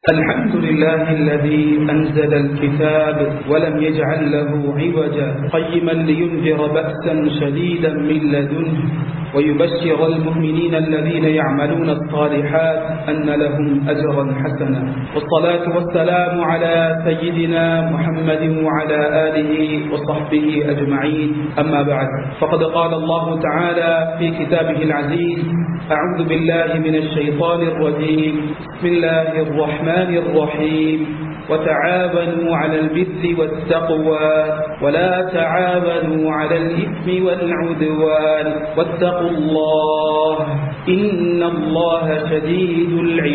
الحمد لله الذي أنزل الكتاب ولم يجعل له عوجا قيما لينذر بأسا شديدا من لدنه ويبشر المؤمنين الذين يعملون الصالحات أن لهم أجرا حسنا والصلاة والسلام على سيدنا محمد وعلى آله وصحبه أجمعين أما بعد فقد قال الله تعالى في كتابه العزيز أعوذ بالله من الشيطان الرجيم بسم الله الرحمن الرحيم وتعاونوا على البر والتقوى ولا تعاونوا على الإثم والعدوان واتقوا الله إن الله شديد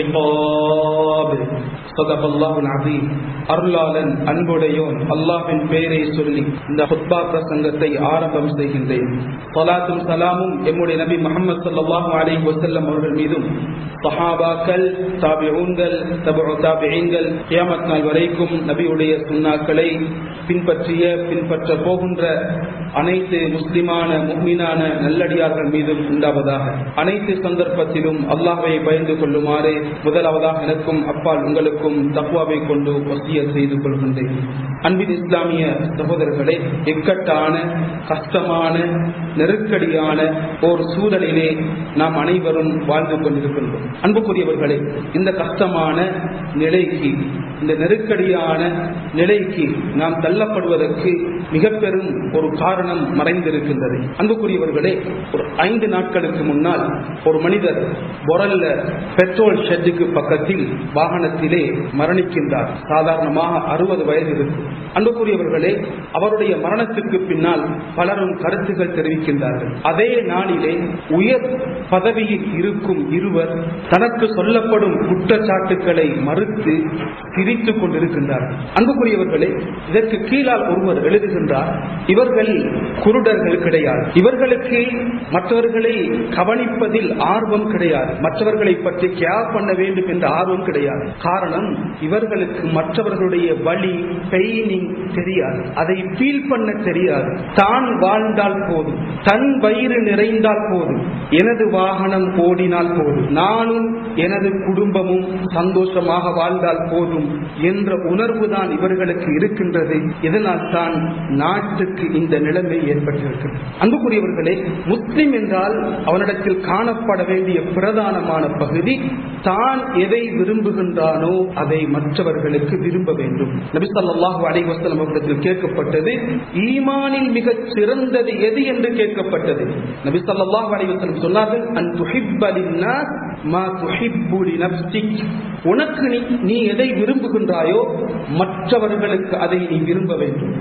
العقاب صدق الله العظيم அருளாளன் அன்புடையோன் அல்லாஹின் பெயரை சொல்லி இந்த ஹுத்பா பிரசங்கத்தை ஆரம்பம் செய்கின்றேன் சலாத்தும் சலாமும் எம்முடைய நபி முகமது சல்லாஹூ அலி வசல்லம் அவர்கள் மீதும் சஹாபாக்கள் தாபிஊன்கள் தபு தாபியங்கள் கியாமத் நாள் வரைக்கும் நபியுடைய சுண்ணாக்களை பின்பற்றிய பின்பற்ற போகின்ற அனைத்து முஸ்லிமான முக்மீனான நல்லடியார்கள் மீதும் உண்டாவதாக அனைத்து சந்தர்ப்பத்திலும் அல்லாஹை பயந்து கொள்ளுமாறு முதலாவதாக எனக்கும் அப்பால் உங்களுக்கும் தக்குவாவை கொண்டு வசிய செய்து கொள்கின்றேன் அன்பின் இஸ்லாமிய சகோதரர்களே இக்கட்டான கஷ்டமான நெருக்கடியான ஒரு சூழலிலே நாம் அனைவரும் வாழ்ந்து கொண்டிருக்கின்றோம் அன்புக்குரியவர்களே இந்த கஷ்டமான நிலைக்கு இந்த நெருக்கடியான நிலைக்கு நாம் தள்ளப்படுவதற்கு மிக பெரும் ஒரு காரணம் மறைந்திருக்கின்றது அன்புக்குரியவர்களே ஒரு ஐந்து நாட்களுக்கு முன்னால் ஒரு மனிதர் பொரல்ல பெட்ரோல் ஷெட்டுக்கு பக்கத்தில் வாகனத்திலே மரணிக்கின்றார் சாதாரணமாக அறுபது வயது இருக்கும் அன்புக்குரியவர்களே அவருடைய மரணத்துக்கு பின்னால் பலரும் கருத்துகள் தெரிவிக்கின்றார்கள் அதே நாளிலே உயர் பதவியில் இருக்கும் இருவர் தனக்கு சொல்லப்படும் குற்றச்சாட்டுக்களை மறுத்து சிரித்துக் கொண்டிருக்கின்றார்கள் அன்புக்குரியவர்களே இதற்கு கீழால் ஒருவர் எழுதுகின்றார் இவர்கள் குருடர்கள் கிடையாது இவர்களுக்கு மற்றவர்களை கவனிப்பதில் ஆர்வம் கிடையாது மற்றவர்களை பற்றி கேர் பண்ண வேண்டும் என்ற ஆர்வம் கிடையாது காரணம் இவர்களுக்கு மற்றவர்களுடைய வழி பெயினிங் தெரியாது அதை ஃபீல் பண்ண தெரியாது தான் வாழ்ந்தால் போதும் தன் வயிறு நிறைந்தால் போதும் எனது வாகனம் ஓடினால் போதும் நானும் எனது குடும்பமும் சந்தோஷமாக வாழ்ந்தால் போதும் என்ற உணர்வு தான் இவர்களுக்கு இருக்கின்றது இதனால் தான் நாட்டுக்கு இந்த நிலைமை ஏற்பட்டிருக்கிறது அன்புக்குரியவர்களே முஸ்லிம் என்றால் அவனிடத்தில் காணப்பட வேண்டிய பிரதானமான பகுதி தான் எதை விரும்புகின்றானோ அதை மற்றவர்களுக்கு விரும்ப வேண்டும் நபிசல்லாஹு அலைவசலம் அவரிடத்தில் கேட்கப்பட்டது ஈமானில் மிகச் சிறந்தது எது என்று கேட்கப்பட்டது நபிசல்லாஹு அலைவசலம் சொன்னார்கள் அன் துஹிப்பலின்னா மா துஹிப்புலி நப்சிக் உனக்கு நீ நீ எதை விரும்புகின்றாயோ மற்றவர்களுக்கு அதை நீ விரும்ப வேண்டும்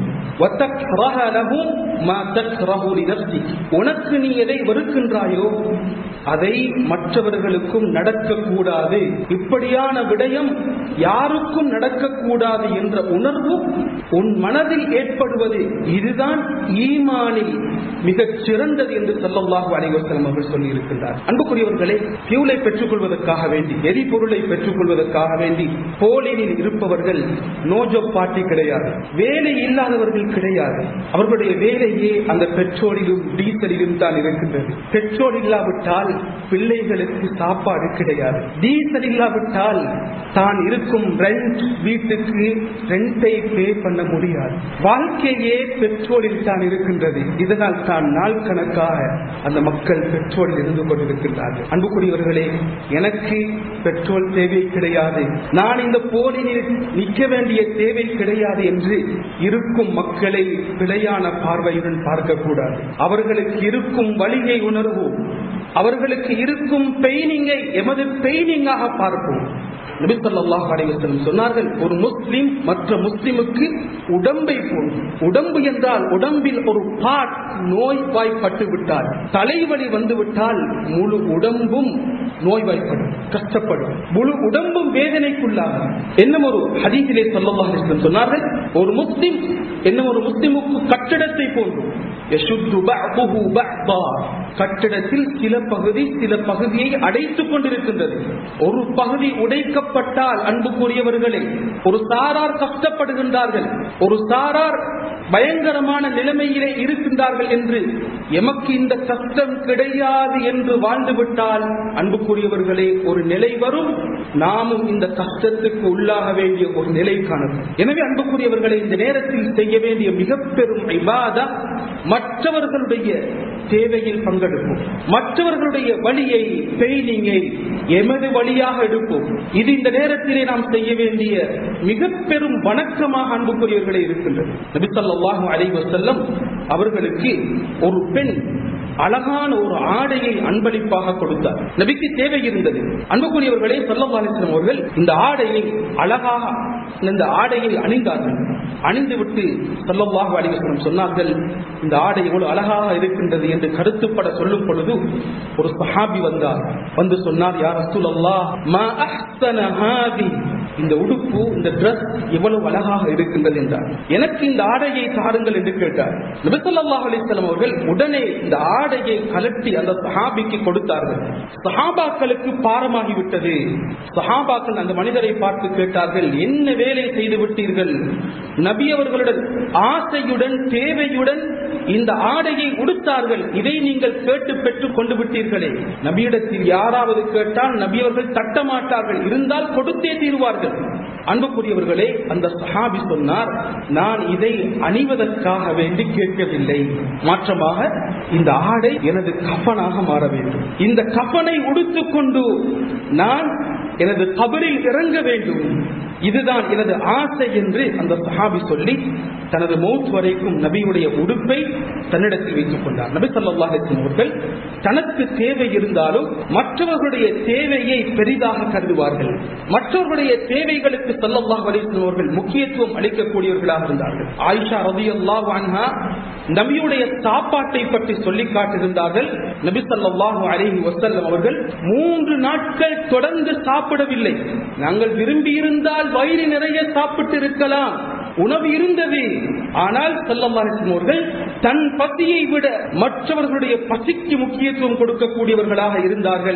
உனக்கு நீ எதை வெறுக்கின்றாயோ அதை மற்றவர்களுக்கும் நடக்கக்கூடாது இப்படியான விடயம் யாருக்கும் நடக்கக்கூடாது என்ற உணர்வு உன் மனதில் ஏற்படுவது இதுதான் ஈமானில் மிகச் சிறந்தது என்று சொல்லல்லாஹு அனைவசலம் அவர்கள் சொல்லியிருக்கின்றார் அன்புக்குரியவர்களே பியூலை பெற்றுக் கொள்வதற்காக வேண்டி எரிபொருளை பெற்றுக் கொள்வதற்காக வேண்டி போலினில் இருப்பவர்கள் நோஜோ பாட்டி கிடையாது வேலை இல்லாதவர்கள் கிடையாது அவர்களுடைய வேலையே அந்த பெட்ரோலிலும் டீசலிலும் தான் இருக்கின்றது பெட்ரோல் இல்லாவிட்டால் பிள்ளைகளுக்கு சாப்பாடு கிடையாது டீசல் இல்லாவிட்டால் தான் இருக்கும் ரெண்ட் வீட்டுக்கு ரெண்டை பே பண்ண முடியாது வாழ்க்கையே பெட்ரோலில் தான் இருக்கின்றது இதனால் தான் நாள் கணக்காக அந்த மக்கள் பெட்ரோலில் இருந்து கொண்டிருக்கின்றார்கள் அன்புக்குரியவர்களே எனக்கு பெட்ரோல் தேவை கிடையாது நான் இந்த போலினில் நிற்க வேண்டிய தேவை கிடையாது என்று இருக்கும் மக்களை பிழையான பார்வையுடன் பார்க்கக்கூடாது அவர்களுக்கு இருக்கும் வழியை உணர்வோம் அவர்களுக்கு இருக்கும் பெயினிங்கை எமது பெயினிங்காக பார்ப்போம் நபிசல்லாஹ் அலைவசலம் சொன்னார்கள் ஒரு முஸ்லிம் மற்ற முஸ்லிமுக்கு உடம்பை போன்று உடம்பு என்றால் உடம்பில் ஒரு பாட் நோய்வாய்ப்பட்டு விட்டால் தலைவலி வந்து விட்டால் முழு உடம்பும் நோய்வாய்ப்படும் கஷ்டப்படும் முழு உடம்பும் வேதனைக்குள்ளாகும் என்ன ஒரு ஹதீசிலே சொல்லல்லாஹ் சொன்னார்கள் ஒரு முஸ்லிம் என்ன ஒரு முஸ்லிமுக்கு கட்டிடத்தை போன்று கட்டிடத்தில் சில பகுதி சில பகுதியை அடைத்துக் கொண்டிருக்கின்றது ஒரு பகுதி உடைக்கப்பட்டால் அன்புக்குரியவர்களே ஒரு சாரார் கஷ்டப்படுகின்றார்கள் ஒரு சாரார் பயங்கரமான நிலைமையிலே இருக்கின்றார்கள் என்று எமக்கு இந்த கஷ்டம் கிடையாது என்று வாழ்ந்துவிட்டால் அன்புக்குரியவர்களே ஒரு நிலை வரும் நாமும் இந்த கஷ்டத்துக்கு உள்ளாக வேண்டிய ஒரு நிலை காணப்படும் எனவே அன்புக்குரியவர்களை இந்த நேரத்தில் செய்ய வேண்டிய மிக பெரும் இபாதா மற்றவர்களுடைய தேவையில் பங்கெடுப்போம் மற்றவர்களுடைய வழியை பெயினிங்கை எமது வழியாக எடுப்போம் இது இந்த நேரத்திலே நாம் செய்ய வேண்டிய மிக பெரும் வணக்கமாக அன்புக்குரியவர்களே இருக்கின்றது நபிசல்லாஹு அலைவசல்லம் அவர்களுக்கு ஒரு பெண் அழகான ஒரு ஆடையை அன்பளிப்பாக கொடுத்தார் நபிக்கு தேவை இருந்தது அன்புக்குரியவர்களே சொல்லவாலிசனம் அவர்கள் இந்த ஆடையை அழகாக இந்த ஆடையை அணிந்தார்கள் அணிந்துவிட்டு சொல்லவாக அலிவசனம் சொன்னார்கள் இந்த ஆடை எவ்வளவு அழகாக இருக்கின்றது என்று கருத்துப்பட சொல்லும் பொழுது ஒரு சஹாபி வந்தார் வந்து சொன்னார் யார் ரசூல் இந்த உடுப்பு இந்த டிரஸ் எவ்வளவு அழகாக இருக்கின்றது என்றார் எனக்கு இந்த ஆடையை தாருங்கள் என்று கேட்டார் நபிசல்லாஹ் அலிஸ்லாம் அவர்கள் உடனே இந்த ஆடையை கலட்டி அந்த சஹாபிக்கு கொடுத்தார்கள் சஹாபாக்களுக்கு பாரமாகிவிட்டது சஹாபாக்கள் அந்த மனிதரை பார்த்து கேட்டார்கள் என்ன வேலை செய்து விட்டீர்கள் நபி அவர்களுடன் ஆசையுடன் தேவையுடன் இந்த ஆடையை உடுத்தார்கள் இதை நீங்கள் கேட்டு பெற்றுக் கொண்டு விட்டீர்களே நபியிடத்தில் யாராவது கேட்டால் நபி அவர்கள் தட்ட மாட்டார்கள் இருந்தால் கொடுத்தே தீருவார்கள் அன்புக்குரியவர்களே அந்த சஹாபி சொன்னார் நான் இதை அணிவதற்காக வேண்டி கேட்கவில்லை மாற்றமாக இந்த ஆடை எனது கஃபனாக மாற வேண்டும் இந்த கஃபனை உடுத்துக்கொண்டு நான் எனது கபரில் இறங்க வேண்டும் இதுதான் எனது ஆசை என்று அந்த சஹாபி சொல்லி தனது மௌத் வரைக்கும் நபியுடைய உடுப்பை தன்னிடத்தில் வைத்துக் கொண்டார் நபி சல்லாஹ் அவர்கள் தனக்கு தேவை இருந்தாலும் மற்றவர்களுடைய தேவையை பெரிதாக கருதுவார்கள் மற்றவர்களுடைய தேவைகளுக்கு சல்லல்லாஹ் அலிஸ்லம் அவர்கள் முக்கியத்துவம் அளிக்கக்கூடியவர்களாக இருந்தார்கள் ஆயிஷா ரதி அல்லாஹ் நபியுடைய சாப்பாட்டை பற்றி சொல்லி காட்டியிருந்தார்கள் நபி சல்லாஹூ அலஹி வசல்லம் அவர்கள் மூன்று நாட்கள் தொடர்ந்து சாப்பிடவில்லை நாங்கள் விரும்பி இருந்தால் வயிறு நிறைய சாப்பிட்டு இருக்கலாம் உணவு இருந்தது ஆனால் செல்லம்மாரிசம் அவர்கள் தன் பசியை விட மற்றவர்களுடைய பசிக்கு முக்கியத்துவம் கொடுக்கக்கூடியவர்களாக இருந்தார்கள்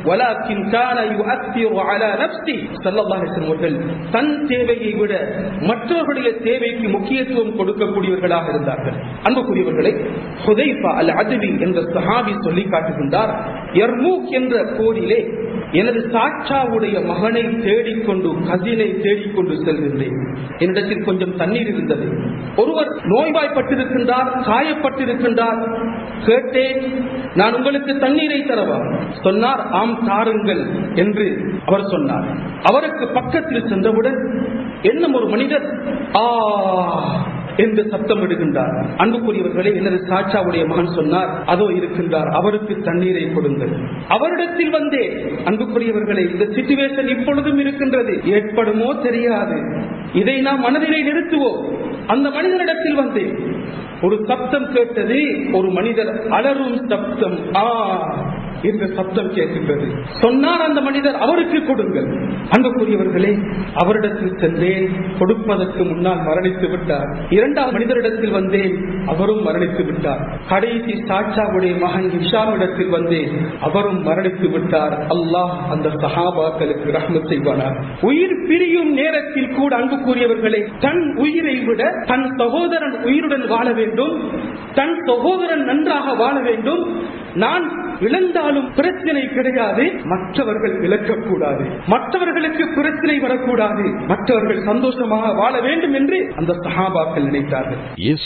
அவர்கள் தன் தேவையை விட மற்றவர்களுடைய தேவைக்கு முக்கியத்துவம் கொடுக்கக்கூடியவர்களாக இருந்தார்கள் அன்புக்குரியவர்களை ஹுதைஃபா அல் அதுவி என்ற சஹாபி சொல்லி காட்டுகின்றார் எர்மூக் என்ற போரிலே எனது சாட்சாவுடைய மகனை தேடிக்கொண்டு கசினை தேடிக்கொண்டு செல்கின்றேன் என்னிடத்தில் கொஞ்சம் தண்ணீர் இருந்தது ஒருவர் நோய்வாய்ப்பட்டிருக்கின்றார் காயப்பட்டிருக்கின்றார் கேட்டேன் நான் உங்களுக்கு தண்ணீரை தரவா சொன்னார் ஆம் தாருங்கள் என்று அவர் சொன்னார் அவருக்கு பக்கத்தில் சென்றவுடன் என்னும் ஒரு மனிதர் ஆ என்று சத்தம் இடுகின்றார் அன்புக்குரியவர்களே எனது சாட்சாவுடைய மகன் சொன்னார் அதோ இருக்கின்றார் அவருக்கு தண்ணீரை கொடுங்கள் அவரிடத்தில் வந்தே அன்புக்குரியவர்களே இந்த சிச்சுவேஷன் இப்பொழுதும் இருக்கின்றது ஏற்படுமோ தெரியாது இதை நாம் மனதிலே நிறுத்துவோம் அந்த மனிதனிடத்தில் வந்தேன் ஒரு சப்தம் கேட்டது ஒரு மனிதர் அலரும் சப்தம் ஆ என்ற சப்தம் கேட்கின்றது சொன்னார் அந்த மனிதர் அவருக்கு கொடுங்கள் அன்புக்குரியவர்களே அவரிடத்தில் சென்றேன் கொடுப்பதற்கு முன்னால் மரணித்து விட்டார் இரண்டாவது மனிதரிடத்தில் வந்தேன் அவரும் மரணித்து விட்டார் கடைசி சாட்சாவுடைய மகன் இஷாவிடத்தில் வந்தேன் அவரும் மரணித்து விட்டார் அல்லாஹ் அந்த சஹாபாக்களுக்கு ரஹ்மத் செய்வானார் உயிர் பிரியும் நேரத்தில் கூட அன்புக்குரியவர்களே தன் உயிரை விட தன் சகோதரன் உயிருடன் வாழ வேண்டும் தன் சகோதரன் நன்றாக வாழ வேண்டும் நான் இழந்தாலும் பிரச்சனை கிடையாது மற்றவர்கள் இழக்கக்கூடாது மற்றவர்களுக்கு பிரச்சனை வரக்கூடாது மற்றவர்கள் சந்தோஷமாக வாழ வேண்டும் என்று அந்த சஹாபாக்கள் நினைத்தார்கள்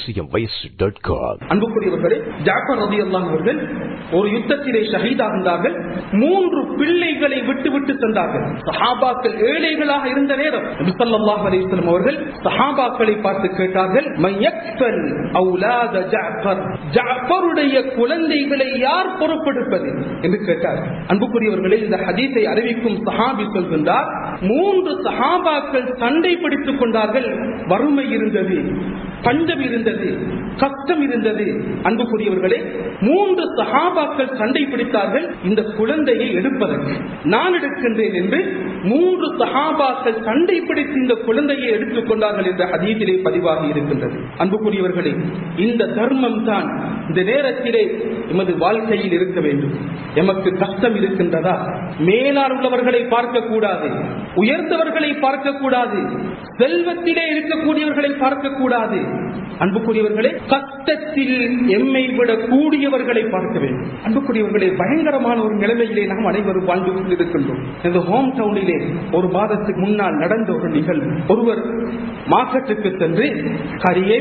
அன்புக்குரியவர்களே ஜாஃபர் ரதி அல்லாஹ் அவர்கள் ஒரு யுத்தத்திலே ஷஹீதாகின்றார்கள் மூன்று பிள்ளைகளை விட்டு விட்டு சென்றார்கள் சஹாபாக்கள் ஏழைகளாக இருந்த நேரம் நபிசல்லாஹ் அலிஸ்லம் அவர்கள் சஹாபாக்களை பார்த்து கேட்டார்கள் மையக்ஃபல் அவுலாத ஜாஃபர் ஜாஃபருடைய குழந்தைகளை யார் பொறுப்பெடுப்பது என்று கேட்டார் அன்புக்குரியவர்களே இந்த ஹதீஸை அறிவிக்கும் சஹாபி சொல்கின்றார் மூன்று சஹாபாக்கள் சண்டை பிடித்துக் கொண்டார்கள் வறுமை இருந்தது பஞ்சம் இருந்தது கஷ்டம் இருந்தது அன்புக்குரியவர்களே மூன்று சஹாபாக்கள் சண்டை பிடித்தார்கள் இந்த குழந்தையை எடுப்பதற்கு நான் எடுக்கின்றேன் என்று மூன்று சஹாபாக்கள் சண்டை பிடித்து இந்த குழந்தையை எடுத்துக் கொண்டார்கள் என்ற அதீதிலே பதிவாகி இருக்கின்றது அன்புக்குரியவர்களே இந்த தர்மம் தான் இந்த நேரத்திலே எமது வாழ்க்கையில் இருக்க வேண்டும் எமக்கு கஷ்டம் இருக்கின்றதா மேலார் உள்ளவர்களை பார்க்க கூடாது உயர்ந்தவர்களை பார்க்க கூடாது செல்வத்திலே இருக்கக்கூடியவர்களை பார்க்க கூடாது அன்புக்குரியவர்களே கஷ்டத்தில் எம்மை விட கூடியவர்களை பார்க்க வேண்டும் அன்புக்குரியவர்களே பயங்கரமான ஒரு நிலைமையிலே நாம் அனைவரும் வாழ்ந்து கொண்டிருக்கின்றோம் இந்த ஹோம் டவுனிலே ஒரு மாதத்துக்கு முன்னால் நடந்த ஒரு நிகழ்வு ஒருவர் மார்க்கெட்டுக்கு சென்று கரியை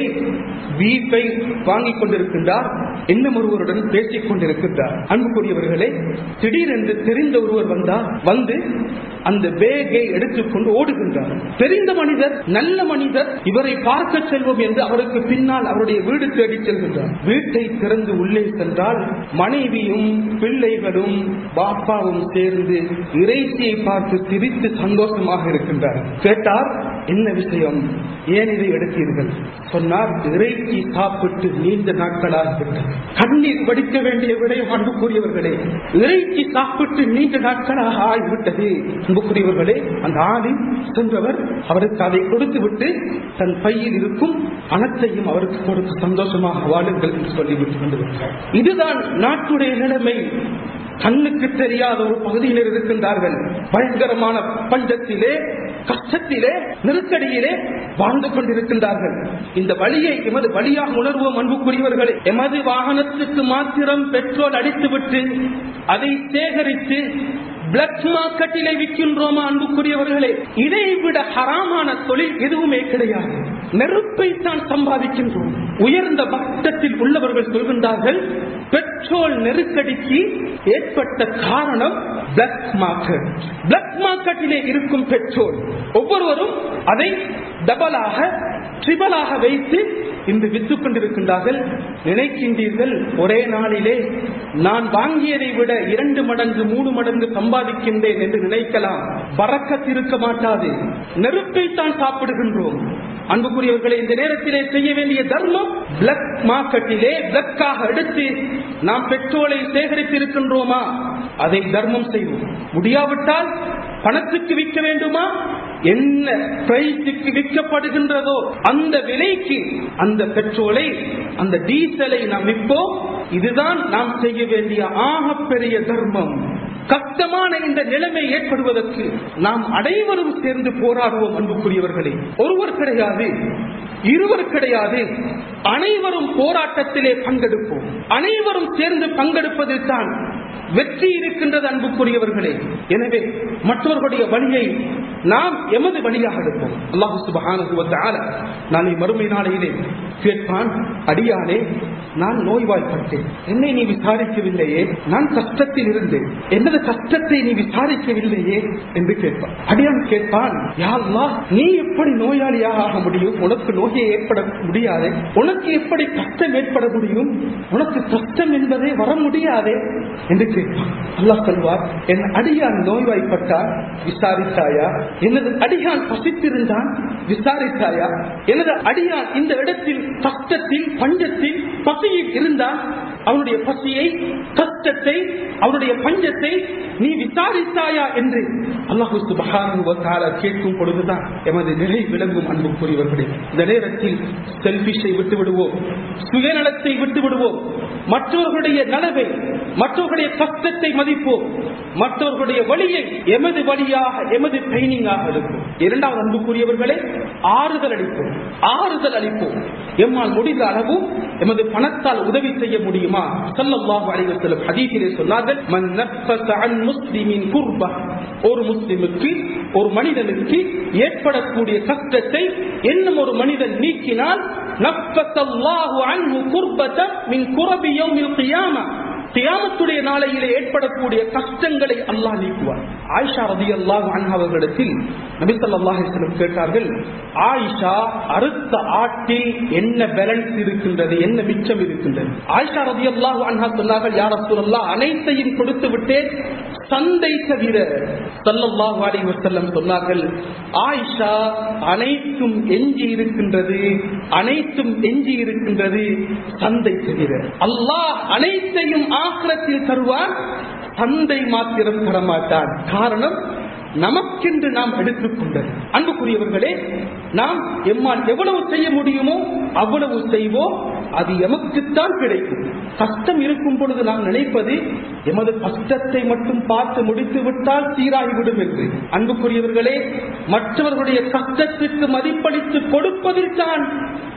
வீப்பை வாங்கிக் கொண்டிருக்கின்றார் இன்னும் ஒருவருடன் பேசிக் கொண்டிருக்கின்றார் அன்புக்குரியவர்களே திடீரென்று தெரிந்த ஒருவர் வந்தார் வந்து அந்த பேகை எடுத்துக்கொண்டு ஓடுகின்றார் தெரிந்த மனிதர் நல்ல மனிதர் இவரை பார்க்க செல்வோம் என்று அவருக்கு பின்னால் அவருடைய வீடு தேடி செல்கின்றார் வீட்டை திறந்து உள்ளே சென்றால் மனைவியும் பிள்ளைகளும் பாப்பாவும் சேர்ந்து இறைச்சியை பார்த்து சிரித்து சந்தோஷமாக இருக்கின்றார் கேட்டார் என்ன விஷயம் ஏன் இதை எடுத்தீர்கள் சொன்னார் இறைச்சி சாப்பிட்டு நீண்ட நாட்களாகிவிட்டது கண்ணீர் வடிக்க வேண்டிய விடயம் அன்புக்குரியவர்களே இறைச்சி சாப்பிட்டு நீண்ட நாட்களாக ஆகிவிட்டது அன்புக்குரியவர்களே அந்த ஆளி சென்றவர் அவருக்கு அதை கொடுத்து விட்டு தன் பையில் இருக்கும் பணத்தையும் அவருக்கு கொடுத்து சந்தோஷமாக வாழுங்கள் என்று சொல்லிவிட்டு கொண்டு வந்தார். இதுதான் நாட்டுடைய நிலைமை கண்ணுக்கு தெரியாத ஒரு பகுதியினர் இருக்கின்றார்கள் பயங்கரமான பஞ்சத்திலே கஷ்டத்திலே நெருக்கடியிலே வாழ்ந்து கொண்டிருக்கின்றார்கள் இந்த வழியை எமது வழியாக உணர்வோம் அன்புக்குரியவர்களே எமது வாகனத்துக்கு மாத்திரம் பெட்ரோல் அடித்துவிட்டு அதை சேகரித்து பிளாக் மார்க்கெட்டிலே விற்கின்றோமா அன்புக்குரியவர்களே இதை விட ஹராமான தொழில் எதுவுமே கிடையாது நெருப்பை தான் சம்பாதிக்கின்றோம் உயர்ந்த பக்தத்தில் உள்ளவர்கள் சொல்கின்றார்கள் பெட்ரோல் நெருக்கடிக்கு ஏற்பட்ட காரணம் பிளாக் மார்க்கெட் பிளாக் மார்க்கெட்டிலே இருக்கும் பெட்ரோல் ஒவ்வொருவரும் அதை டபலாக ட்ரிபலாக வைத்து இன்று வித்துக் கொண்டிருக்கின்றார்கள் நினைக்கின்றீர்கள் ஒரே நாளிலே நான் வாங்கியதை விட இரண்டு மடங்கு மூணு மடங்கு சம்பாதிக்கின்றேன் என்று நினைக்கலாம் பறக்கத்திருக்க மாட்டாது நெருப்பை தான் சாப்பிடுகின்றோம் அன்புக்குரியவர்களை இந்த நேரத்திலே செய்ய வேண்டிய தர்மம் பிளக் மார்க்கெட்டிலே பிளக்காக எடுத்து நாம் பெட்ரோலை சேகரித்திருக்கின்றோமா அதை தர்மம் செய்வோம் முடியாவிட்டால் பணத்துக்கு விற்க வேண்டுமா என்ன பிரைஸுக்கு விற்கப்படுகின்றதோ அந்த விலைக்கு அந்த பெட்ரோலை அந்த டீசலை நாம் விற்போம் இதுதான் நாம் செய்ய வேண்டிய ஆகப்பெரிய தர்மம் கஷ்டமான இந்த நிலைமை ஏற்படுவதற்கு நாம் அனைவரும் சேர்ந்து போராடுவோம் அன்புக்குரியவர்களே ஒருவர் கிடையாது இருவர் கிடையாது அனைவரும் போராட்டத்திலே பங்கெடுப்போம் அனைவரும் சேர்ந்து பங்கெடுப்பதில் தான் வெற்றி இருக்கின்றது அன்புக்குரியவர்களே எனவே மற்றவர்களுடைய வழியை நாம் எமது வழியாக எடுப்போம் அல்லாஹு சுபஹானஹு வ தஆலா நாளை மறுமை நாளையிலே கேட்பான் அடியானே நான் நோய்வாய்ப்பட்டேன் என்னை நீ விசாரிக்கவில்லையே நான் கஷ்டத்தில் இருந்தேன் எனது கஷ்டத்தை நீ விசாரிக்கவில்லையே என்று கேட்பான் அடியான் கேட்பான் யா அல்லாஹ் நீ எப்படி நோயாளியாக ஆக முடியும் உனக்கு நோயை ஏற்பட முடியாது உனக்கு எப்படி கஷ்டம் ஏற்பட முடியும் உனக்கு கஷ்டம் என்பதே வர முடியாதே என்று கேட்பான் அல்லாஹ் சொல்வார் என் அடியான் நோய்வாய்ப்பட்டால் விசாரித்தாயா எனது அடியான் பசித்திருந்தான் விசாரித்தாயா எனது அடியான் இந்த இடத்தில் கஷ்டத்தில் பஞ்சத்தில் பசியில் இருந்தால் அவனுடைய பசியை கஷ்டத்தை அவனுடைய பஞ்சத்தை நீ விசாரித்தாயா என்று அல்லாஹு சுபஹானஹு வ தஆலா கேட்கும் பொழுதுதான் எமது நிலை விளங்கும் அன்புக்குரியவர்களே இந்த நேரத்தில் செல்பிஷை விட்டு விடுவோம் சுயநலத்தை விட்டு விடுவோம் மற்றவர்களுடைய நலவை மற்றவர்களுடைய கஷ்டத்தை மதிப்போம் மற்றவர்களுடைய வழியை எமது வழியாக எமது ட்ரைனிங்காக எடுப்போம் இரண்டாவது அன்புக்குரியவர்களே ஆறுதல் அளிப்போம் ஆறுதல் அளிப்போம் எம்மால் முடிந்த அளவு எமது பணத்தால் உதவி செய்ய முடியுமா ஸல்லல்லாஹு அலைஹி வஸல்லம் ஹதீஸிலே சொன்னார்கள் மன் நஃபஸ அன் முஸ்லிமின் குர்பா ஒரு முஸ்லிமுக்கு ஒரு மனிதனுக்கு ஏற்படக்கூடிய கஷ்டத்தை இன்னும் ஒரு மனிதன் நீக்கினால் நஃபஸல்லாஹு அன்ஹு குர்பத மின் குரபி யௌமில் கியாமா கியாமத்துடைய நாளையிலே ஏற்படக்கூடிய கஷ்டங்களை அல்லாஹ் நீக்குவார் ஆயிஷா ரதி அல்லாஹ் அவர்களிடத்தில் நபி ஸல்லல்லாஹு அலைஹி வஸல்லம் கேட்டார்கள் ஆயிஷா அறுத்த ஆட்டில் என்ன பேலன்ஸ் இருக்கின்றது என்ன மிச்சம் இருக்கின்றது ஆயிஷா ரதி அல்லாஹ் அன்ஹா சொன்னார்கள் யார் ரசூலல்லாஹ் அனைத்தையும் கொடுத்து விட்டேன் சந்தை தவிர ஸல்லல்லாஹு அலைஹி வஸல்லம் சொன்னார்கள் ஆயிஷா அனைத்தும் எஞ்சி இருக்கின்றது அனைத்தும் எஞ்சி இருக்கின்றது சந்தை தவிர அல்லாஹ் அனைத்தையும் ஆக்கிரத்தில் தருவார் சந்தை மாத்திரம் தரமாட்டான் காரணம் நமக்கென்று நாம் எடுத்துக்கொண்டது அன்புக்குரியவர்களே நாம் எம்மால் எவ்வளவு செய்ய முடியுமோ அவ்வளவு செய்வோம் அது எமக்குத்தான் கிடைக்கும் கஷ்டம் இருக்கும் பொழுது நாம் நினைப்பது எமது கஷ்டத்தை மட்டும் பார்த்து முடித்து விட்டால் சீராகிவிடும் என்று அன்புக்குரியவர்களே மற்றவர்களுடைய கஷ்டத்திற்கு மதிப்பளித்து கொடுப்பதில் தான்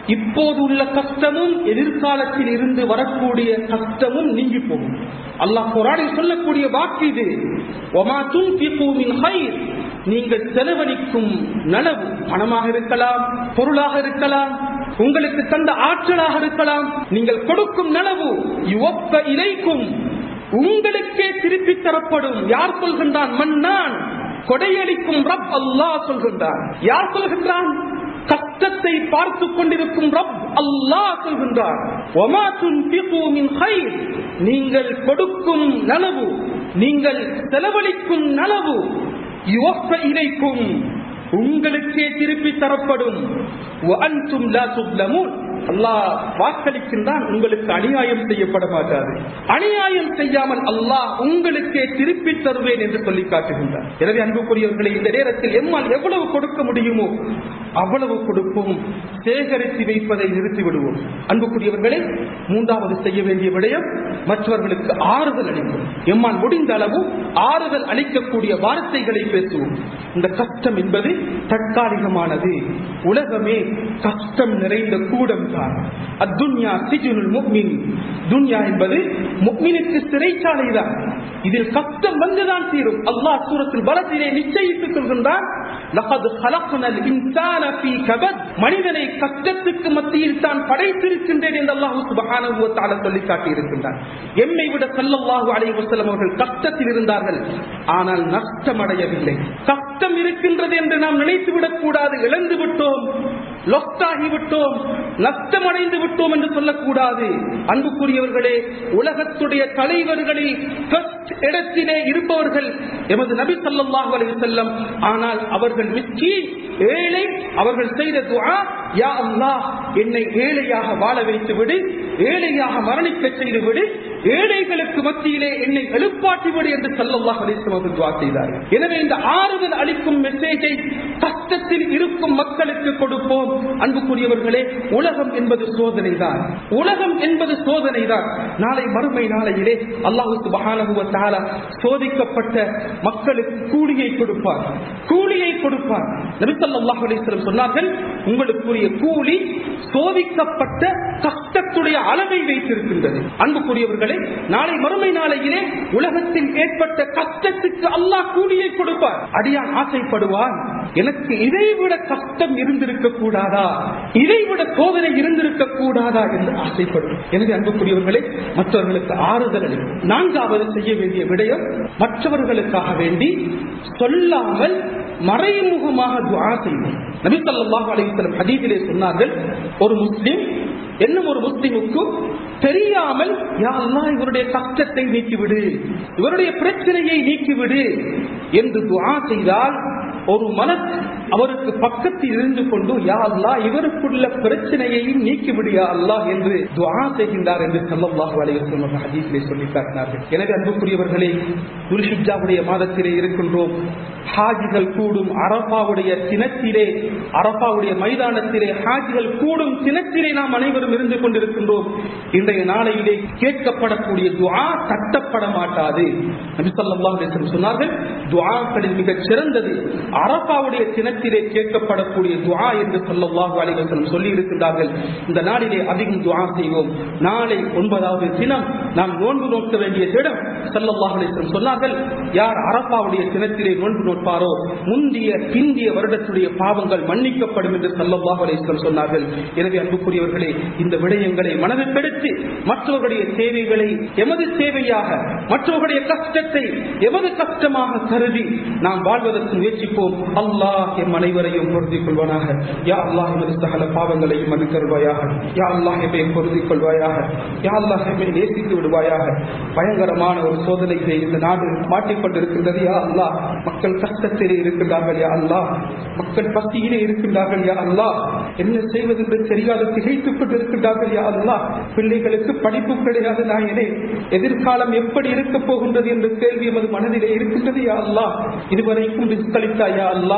இப்போது உள்ள கஷ்டமும் எதிர்காலத்தில் இருந்து வரக்கூடிய கஷ்டமும் நீங்கி போகும் அல்லாஹ் குரானில் சொல்லக்கூடிய வாக்கு இது ஒமா துன்ஃபிகு மின் ஹைர் நீங்கள் செலவழிக்கும் நனவு பணமாக இருக்கலாம் பொருளாக இருக்கலாம் உங்களுக்கு தந்த ஆற்றலாக இருக்கலாம் நீங்கள் கொடுக்கும் நனவு யுவப்ப இலைக்கும் உங்களுக்கே திருப்பி தரப்படும் யார் சொல்கின்றான் மன்னான் கொடையளிக்கும் ரப் அல்லாஹ் சொல்கின்றான் யார் சொல்கின்றான் கஷ்டத்தை பார்த்து கொண்டிருக்கும் ரப் அல்லாஹ் சொல்கின்றார் ஒமா துன்ஃபிகு மின் ஹைர் நீங்கள் கொடுக்கும் நனவு நீங்கள் செலவழிக்கும் நனவு யுவப்ப இலைக்கும் உங்களுக்கே திருப்பி தரப்படும் வஅன்தும் லா துப்லமூன் அல்லாஹ் வாக்களிக்கின்றான் உங்களுக்கு அநியாயம் செய்யப்பட மாட்டாது அநியாயம் செய்யாமல் அல்லாஹ் உங்களுக்கே திருப்பி தருவேன் என்று சொல்லி காட்டுகின்றார் எனவே அன்புக்குரியவர்களை இந்த நேரத்தில் எம்மால் எவ்வளவு கொடுக்க முடியுமோ அவ்வளவு கொடுப்போம் சேகரித்து வைப்பதை நிறுத்தி விடுவோம் அன்புக்குரியவர்களை மூன்றாவது செய்ய வேண்டிய விடயம் மற்றவர்களுக்கு ஆறுதல் அளிக்கும் எம்மால் முடிந்த அளவு ஆறுதல் அளிக்கக்கூடிய வார்த்தைகளை பேசுவோம் இந்த கஷ்டம் என்பது தற்காலிகமானது உலகமே கஷ்டம் நிறைந்த கூடம் தான் அத்துன்யா சிஜுனுல் முக்மின் துன்யா என்பது முக்மினுக்கு சிறைச்சாலை தான் இதில் கஷ்டம் வந்துதான் தீரும் அல்லாஹ் சூரத்தில் பலத்திலே நிச்சயித்துக் கொள்கின்றான் லகது ஹலக்னல் இன்சான ஃபீ கபத் மனிதனை கஷ்டத்துக்கு மத்தியில் தான் படைத்திருக்கின்றேன் என்று அல்லாஹ் சுப்ஹானஹு வ தஆலா சொல்லி காட்டி இருக்கின்றான் எம்மை விட ஸல்லல்லாஹு அலைஹி வஸல்லம் அவர்கள் கஷ்டத்தில் இருந்தார்கள் ஆனால் நஷ்டம் அடையவில்லை கஷ்டம் இருக்கின்றது என்று நாம் நினைத்து விடக் கூடாது இழந்து விட்டோம் லொஸ்டாகி விட்டோம் நஷ்டம் அடைந்து விட்டோம் என்று சொல்லக்கூடாது அன்புக்குரியவர்களே உலகத்துடைய தலைவர்களில் first இடத்திலே இருப்பவர்கள் எமது நபி ஸல்லல்லாஹு அலைஹி வஸல்லம் ஆனால் அவர்கள் மிஸ்கீன் ஏழை அவர்கள் செய்த துஆ யா அல்லாஹ் என்னை ஏழையாக வாழ வைத்து விடு ஏழையாக மரணிக்க செய்து விடு ஏழைகளுக்கு மத்தியிலே என்னை எழுப்பாட்டி விடு என்று ஸல்லல்லாஹு அலைஹி வஸல்லம் அவர்கள் துஆ செய்தார்கள் எனவே இந்த ஆறுதல் அளிக்கும் மெசேஜை கஷ்டத்தில் இருக்கும் மக்களுக்கு கொடுப்போம் அன்புக்குரியவர்களே உலகம் என்பது சோதனை தான் உலகம் என்பது சோதனை தான் நாளை மறுமை நாளையிலே அல்லாஹு சுபஹானஹு வ தஆலா சோதிக்கப்பட்ட மக்களுக்கு கூலியை கொடுப்பார் கூலியை கொடுப்பார் நபி ஸல்லல்லாஹு அலைஹி வஸல்லம் சொன்னார்கள் உங்களுக்குரிய கூலி சோதிக்கப்பட்ட கஷ்டத்துடைய அளவை வைத்திருக்கின்றது அன்புக்குரியவர்களே நாளை மறுமை நாளையிலே உலகத்தில் ஏற்பட்ட கஷ்டத்துக்கு அல்லாஹ் கூலியை கொடுப்பார் அடியான் ஆசைப்படுவான் எனக்கு இதைவிட கஷ்டம் இருந்திருக்க கூடாதா இதைவிட சோதனை இருந்திருக்க கூடாதா என்று ஆசைப்படும் எனவே அன்புக்குரியவர்களே மற்றவர்களுக்கு ஆறுதல் அளிக்கும் நான்காவது செய்ய வேண்டிய விடயம் மற்றவர்களுக்காக வேண்டி சொல்லாமல் மறைமுகமாக துஆ செய்வோம் நபி ஸல்லல்லாஹு அலைஹி வஸல்லம் ஹதீஸிலே சொன்னார்கள் ஒரு முஸ்லிம் இன்னும் ஒரு முஸ்லிமுக்கு தெரியாமல் யா அல்லாஹ் இவருடைய கஷ்டத்தை நீக்கிவிடு இவருடைய பிரச்சனையை நீக்கிவிடு என்று துஆ செய்தால் ஒரு மனத் அவருக்கு பக்கத்தில் இருந்து கொண்டு யா அல்லாஹ் இவருக்குள்ள பிரச்சனையையும் நீக்கிவிடு யா அல்லாஹ் என்று துஆ செய்கின்றார் என்று ஸல்லல்லாஹு அலைஹி வஸல்லம் ஹதீஸிலே சொல்லி காட்டினார்கள் எனவே அன்புக்குரியவர்களே துல்ஹிஜ்ஜாவுடைய மாதத்திலே இருக்கின்றோம் ஹாஜிகள் கூடும் அரபாவுடைய தினத்திலே அரபாவுடைய மைதானத்திலே ஹாஜிகள் கூடும் தினத்திலே நாம் அனைவரும் இருந்து கொண்டிருக்கின்றோம் இன்றைய நாளையிலே கேட்கப்படக்கூடிய துஆ தட்டப்பட மாட்டாது நபி ஸல்லல்லாஹு அலைஹி வஸல்லம் சொன்னார்கள் துஆக்களில் மிகச் சிறந்தது அரபாவுடைய தினத்திலே கேட்கப்படக்கூடிய துஆ என்று ஸல்லல்லாஹு அலைஹி வஸல்லம் சொல்லி இருக்கின்றார்கள் இந்த நாளிலே அதிகம் துஆ செய்வோம் நாளை ஒன்பதாவது தினம் நாம் நோன்பு நோக்க வேண்டிய தினம் ஸல்லல்லாஹு அலைஹி வஸல்லம் சொன்னார்கள் யார் அரபாவுடைய தினத்திலே நோன்பு நோட்பாரோ முந்திய பிந்திய வருடத்துடைய பாவங்கள் மன்னிக்கப்படும் என்று ஸல்லல்லாஹு அலைஹி வஸல்லம் சொன்னார்கள் எனவே அன்புக்குரியவர்களே இந்த விடயங்களை மனதிற்கெடுத்து மற்றவர்களுடைய தேவைகளை எமது தேவையாக மற்றவர்களுடைய கஷ்டத்தை எமது கஷ்டமாக கருதி நாம் வாழ்வதற்கு முயற்சிப்போம் அல்லாஹ் எம் அனைவரையும் பொருந்திக் கொள்வானாக யா அல்லாஹ் எமது சகல பாவங்களையும் மன்னித்தருள்வாயாக யா அல்லாஹ் எம்மை பொருந்திக் கொள்வாயாக யா அல்லாஹ் எம்மை நேசித்து விடுவாயாக பயங்கரமான ஒரு சோதனைகளை இந்த நாடு மாட்டிக்கொண்டிருக்கின்றது யா அல்லாஹ் மக்கள் கஷ்டத்திலே இருக்கின்றார்கள் யா அல்லாஹ் மக்கள் பசியிலே இருக்கின்றார்கள் யா அல்லாஹ் என்ன செய்வதென்று தெரியாத திகைத்துக் கொண்டிருக்கின்றார்கள் யா அல்லாஹ் பிள்ளைகளுக்கு படிப்பு கிடையாது நாயனே எதிர்காலம் எப்படி இருக்க போகின்றது என்ற கேள்வி எமது மனதிலே இருக்கின்றது யா அல்லாஹ் இதுவரைக்கும் ரிஸ்களித்தா யா அல்லாஹ்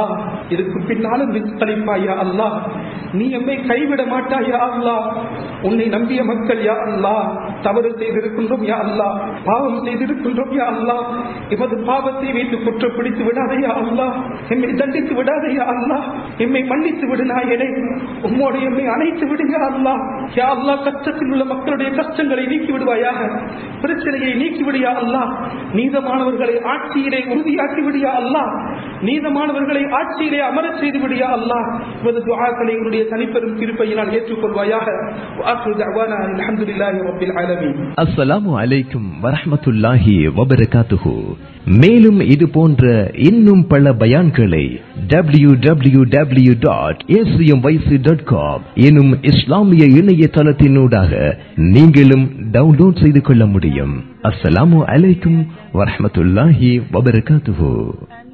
இதுக்கு பின்னாலும் ரிஸ்களிப்பாயா அல்லா நீ எம்மை கைவிட மாட்டாயா அல்லா உன்னை நம்பிய மக்கள் யா அல்லா தவறு செய்திருக்கின்றோம் யா அல்லா பாவம் செய்திருக்கின்றோம் யா அல்லா எமது பாவத்தை வைத்து குற்றப்பிடித்து விடாதையா அல்லா எம்மை தண்டித்து விடாதையா அல்லா எம்மை மன்னித்து விடு நாயனே உம்மோடு எம்மை அணைத்து விடுங்க அல்லா யா அல்லா கஷ்டத்தில் உள்ள மக்களுடைய கஷ்டங்களை நீக்கி விடுவாயாக பிரச்சனையை நீக்கி விடியா அல்லா நீதமானவர்களை ஆட்சியிலே உறுதியாக்கி விடியா அல்லா நீதமானவர்களை ஆட்சியிலே அமரச் செய்து விடியா அல்லா இவது துஆக்களை உன்னுடைய தனிப்பெரும் திருப்பையினால் ஏற்றுக்கொள்வாயாக வாக்கு தஅவானா அல்ஹம்துலில்லாஹி ரப்பில் ஆலமீன் அஸ்ஸலாமு அலைக்கும் வரஹ்மத்துல்லாஹி வபரகாத்துஹு மேலும் இது போன்ற இன்னும் பல பயான்களை W W W dot dot com எனும் இஸ்லாமிய இணையதளத்தினூடாக நீங்களும் டவுன்லோட் செய்து கொள்ள முடியும் அஸ்ஸலாமு அலைக்கும் வரஹ்மத்துல்லாஹி வபரகாத்துஹு